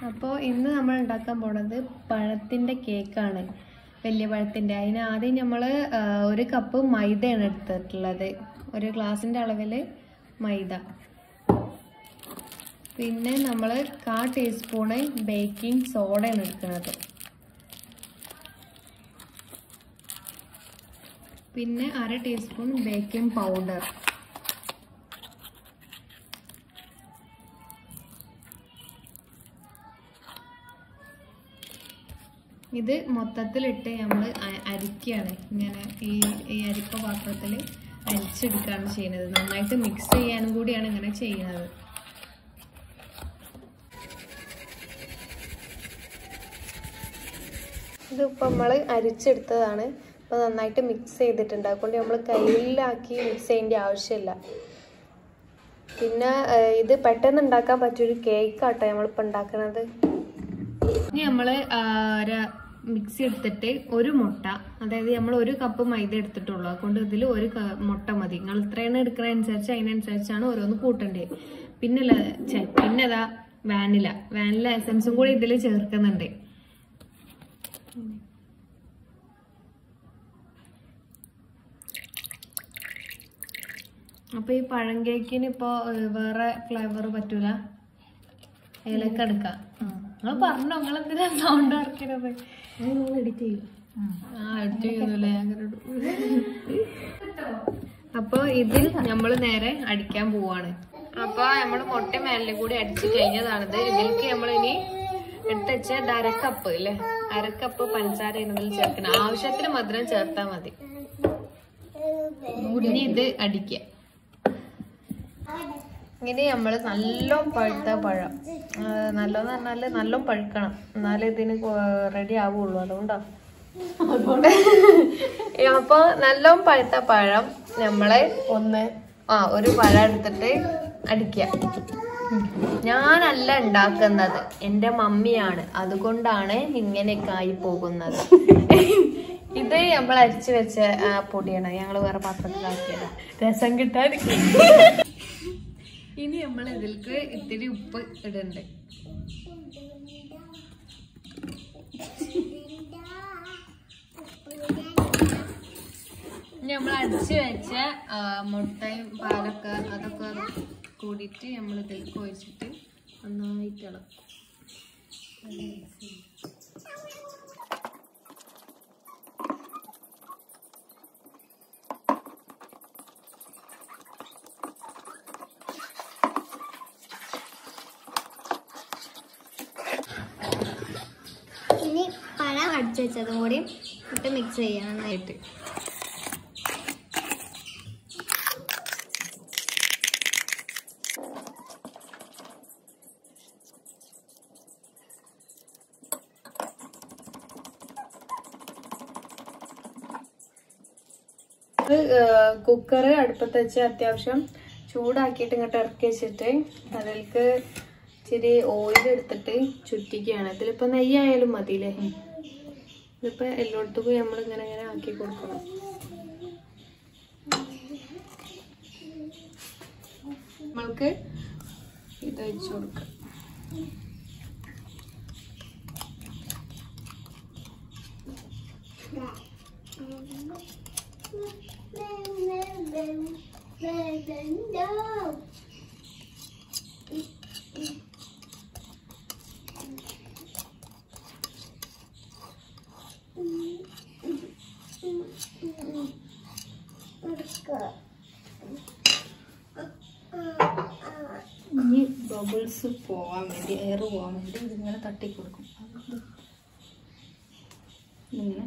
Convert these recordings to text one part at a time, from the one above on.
അപ്പോൾ ഇന്ന് നമ്മൾ ഉണ്ടാക്കാൻ പോണത് പഴത്തിൻ്റെ കേക്കാണ് വലിയ പഴത്തിൻ്റെ അതിന് ആദ്യം നമ്മൾ ഒരു കപ്പ് മൈദയാണ് എടുത്തിട്ടുള്ളത് ഒരു ഗ്ലാസിൻ്റെ അളവിൽ മൈദ പിന്നെ നമ്മൾ കാ ടീസ്പൂണ് ബേക്കിംഗ് സോഡയാണ് എടുക്കുന്നത് പിന്നെ അര ടീസ്പൂൺ ബേക്കിംഗ് പൗഡർ ഇത് മൊത്തത്തിലിട്ട് നമ്മൾ അരിക്കുകയാണ് ഇങ്ങനെ ഈ ഈ അരിപ്പ പാത്രത്തിൽ അരിച്ചെടുക്കുകയാണ് ചെയ്യുന്നത് നന്നായിട്ട് മിക്സ് ചെയ്യാനും കൂടിയാണ് ഇങ്ങനെ ചെയ്യുന്നത് ഇതിപ്പോൾ നമ്മൾ അരിച്ചെടുത്തതാണ് അപ്പോൾ നന്നായിട്ട് മിക്സ് ചെയ്തിട്ടുണ്ട് അതുകൊണ്ട് നമ്മൾ കയ്യിലാക്കി മിക്സ് ചെയ്യേണ്ട ആവശ്യമില്ല പിന്നെ ഏഹ്, ഇത് പെട്ടെന്ന് ഉണ്ടാക്കാൻ പറ്റിയൊരു കേക്കാട്ടോ നമ്മളിപ്പോൾ ഉണ്ടാക്കുന്നത് ഇനി നമ്മൾ മിക്സി എടുത്തിട്ട് ഒരു മുട്ട അതായത് നമ്മൾ ഒരു കപ്പ് മൈദ എടുത്തിട്ടുള്ളൂ അതുകൊണ്ട് ഇതിൽ ഒരു ക- മുട്ട മതി നിങ്ങൾ ഇത്രയാണ് എടുക്കുന്നതനുസരിച്ച് അതിനനുസരിച്ചാണ് ഓരോന്ന് കൂട്ടേണ്ടത് പിന്നെ ല- ഛെ, പിന്നെ അതാ വാനില വാനില എസൻസും കൂടി ഇതിൽ ചേർക്കുന്നുണ്ട് അപ്പൊ ഈ പഴം കേക്കിന് ഇപ്പൊ ഏഹ്, വേറെ ഫ്ലേവർ പറ്റൂല ഏലക്ക എടുക്കാം നിങ്ങൾ പറഞ്ഞോ നിങ്ങൾ എന്തിനാ സൗണ്ട് ഇറക്കണത് എഡിറ്റ് ചെയ്യും ആ എഡിറ്റ് ചെയ്യുന്നല്ലേ അപ്പൊ ഇതിൽ നമ്മൾ നേരെ അടിക്കാൻ പോവാണ് അപ്പൊ നമ്മൾ മുട്ട മേലിൽ കൂടി അടിച്ചു കഴിഞ്ഞതാണിത് ഇതിലേക്ക് നമ്മൾ ഇനി എടുത്തുവെച്ച അരക്കപ്പ് അല്ലേ അരക്കപ്പ് പഞ്ചസാര ഇതിൽ ചേർക്കണം ആവശ്യത്തിന് മധുരം ചേർത്താൽ മതി ഇനി ഇത് അടിക്കുക ഇങ്ങനെ നമ്മൾ നല്ല പഴുത്ത പഴം ആ, നല്ലതെന്ന് പറഞ്ഞാല് നല്ല പഴുക്കണം എന്നാലേ ഇതിന് റെഡി ആവുള്ളൂ അതുകൊണ്ടാ അപ്പൊ നല്ല പഴുത്ത പഴം നമ്മള് ഒന്ന് ആ ഒരു പഴം എടുത്തിട്ട് അടിക്കുക ഞാനല്ല ഉണ്ടാക്കുന്നത് എൻ്റെ മമ്മിയാണ് അതുകൊണ്ടാണ് ഇങ്ങനെയൊക്കെ ആയി പോകുന്നത് ഇത് നമ്മൾ അരിച്ചു വെച്ച ആ, പൊടിയാണ് ഞങ്ങൾ വേറെ പാത്രത്തിലാക്കിയതാ രസം കിട്ടാൻ ഇനി നമ്മൾ ഇതിലേക്ക് ഇത്തിരി ഉപ്പ് ഇടുന്നുണ്ട് ഇനി നമ്മൾ അടിച്ചു വെച്ച ആ, മുട്ടയും പാലൊക്കെ അതൊക്കെ കൂടിയിട്ട് നമ്മൾ ഇതിലേക്ക് ഒഴിച്ചിട്ട് നന്നായിട്ട് ഇളക്കും ഇനി പഴം അടിച്ചു വെച്ചതും കൂടി ഇട്ട് മിക്സ് ചെയ്യണം നന്നായിട്ട് കുക്കർ അടുപ്പത്ത് വെച്ച് അത്യാവശ്യം ചൂടാക്കിയിട്ട് ഇങ്ങോട്ട് ഇറക്കി വെച്ചിട്ട് അതിലേക്ക് ഇച്ചിരി ഓയിൽ എടുത്തിട്ട് ചുറ്റിക്കുകയാണ് ഇതിലിപ്പോ നെയ്യായാലും മതിയില്ലേ ഇതിപ്പോ എല്ലായിടത്തും നമ്മൾ ഇങ്ങനെ ഇങ്ങനെ ആക്കി കൊടുക്കണം നമ്മൾക്ക് ഇത് വെച്ച് കൊടുക്കാം ഇനി ബബിൾസ് പോവാൻ വേണ്ടി എയർ പോവാൻ വേണ്ടി ഇതിങ്ങനെ തട്ടി കൊടുക്കും ഇങ്ങനെ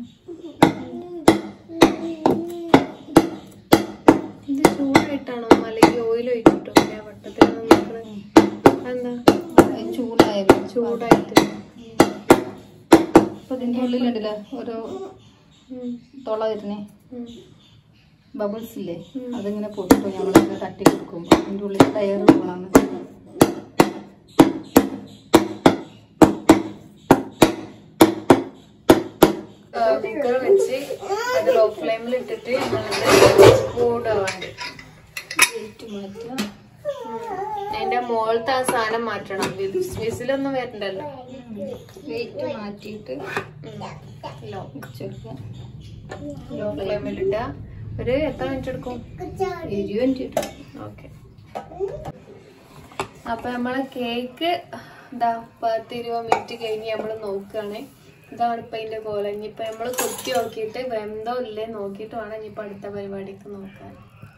ഇത് ചൂടായിട്ടാണോ അല്ലെങ്കിൽ ഓയിൽ ഒഴിച്ചിട്ടോ ഞാൻ വട്ടത്തിൽ നോക്കണത് എന്താ ചൂടായാലും ചൂടായിട്ട് അപ്പൊ ഇതിന്റെ ഉള്ളിലുണ്ടല്ലോ ഓരോ ഉം. തുള വരുന്നേ ഉം. ബബിൾസ് ഇല്ലേ ഉം. അതിങ്ങനെ പൊട്ടും നമ്മളിങ്ങനെ തട്ടി കൊടുക്കും അതിന്റെ ഉള്ളിൽ എയർ പോകണം കുക്കർ വെച്ച് അത് ലോ ഫ്ലെയിമിൽ ഇട്ടിട്ട് നമ്മളിത് ചൂടാവാണ്ട് വെയിറ്റ് മാറ്റുക അതിന്റെ മുകളിലത്തെ ആ സാധനം മാറ്റണം വിസിലൊന്നും വരണ്ടല്ലോ വെയിറ്റ് മാറ്റിയിട്ട് ലോ വെച്ചെടുക്കാം ലോ ഫ്ലെയിമിലിട്ട ഒരു എത്ര മിനിറ്റ് എടുക്കും ഇരുപത് മിനിറ്റ് ഇട്ടു. ഓക്കെ അപ്പൊ നമ്മളെ കേക്ക് ഇതാ പത്ത് ഇരുപത് മിനിറ്റ് കഴിഞ്ഞ് നമ്മൾ നോക്കുകയാണ് ഇതാണ് ഇപ്പൊ ഇതിന്റെ കോല ഇനിയിപ്പൊ നമ്മള് കുത്തി നോക്കിയിട്ട് വെന്തോ ഇല്ലേ നോക്കിയിട്ട് വേണം ഇനിയിപ്പൊ അടുത്ത പരിപാടിക്ക് നോക്കാൻ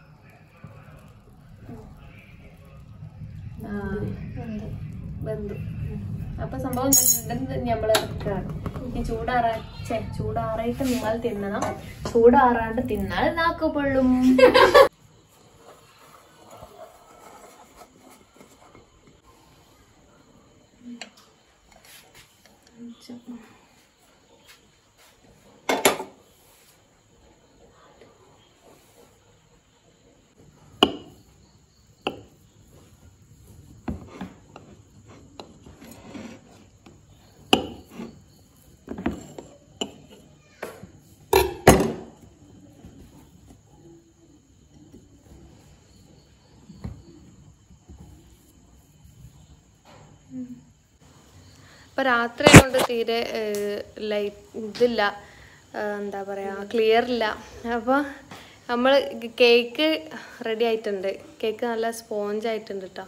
ആ, വെന്തു അപ്പൊ സംഭവം നമ്മൾ ഇറക്കുകയാണ് ഈ ചൂടാറാ ഛെ, ചൂടാറായിട്ട് നിങ്ങൾ തിന്നണം ചൂടാറാണ്ട് തിന്നാൽ നാക്ക് പൊള്ളും ഇപ്പൊ രാത്രി കൊണ്ട് തീരെ ലൈറ്റ് ഇതില്ല ഏഹ് എന്താ പറയാ ക്ലിയർ ഇല്ല അപ്പൊ നമ്മൾ കേക്ക് റെഡി ആയിട്ടുണ്ട് കേക്ക് നല്ല സ്പോഞ്ച് ആയിട്ടുണ്ട് കേട്ടോ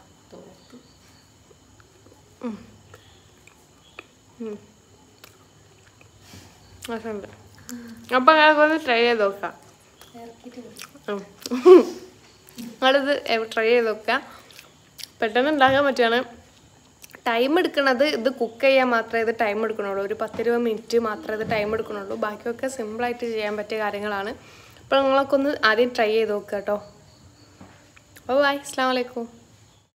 ഉണ്ട് അപ്പൊ ഞങ്ങൾക്കൊന്ന് ട്രൈ ചെയ്ത് നോക്കാം ഉം. നിങ്ങളിത് ട്രൈ ചെയ്ത് നോക്കാം പെട്ടെന്ന് ഉണ്ടാക്കാൻ പറ്റുകയാണ് ടൈം എടുക്കണത് ഇത് കുക്ക് ചെയ്യാൻ മാത്രമേ ഇത് ടൈം എടുക്കണുള്ളൂ ഒരു പത്തിരുപത് മിനിറ്റ് മാത്രമേ ഇത് ടൈം എടുക്കണുള്ളൂ ബാക്കിയൊക്കെ സിമ്പിളായിട്ട് ചെയ്യാൻ പറ്റിയ കാര്യങ്ങളാണ് അപ്പോൾ നിങ്ങളൊക്കെ ഒന്ന് ആദ്യം ട്രൈ ചെയ്ത് നോക്കുക കേട്ടോ അപ്പോൾ ബൈ അസ്സാം വലൈക്കും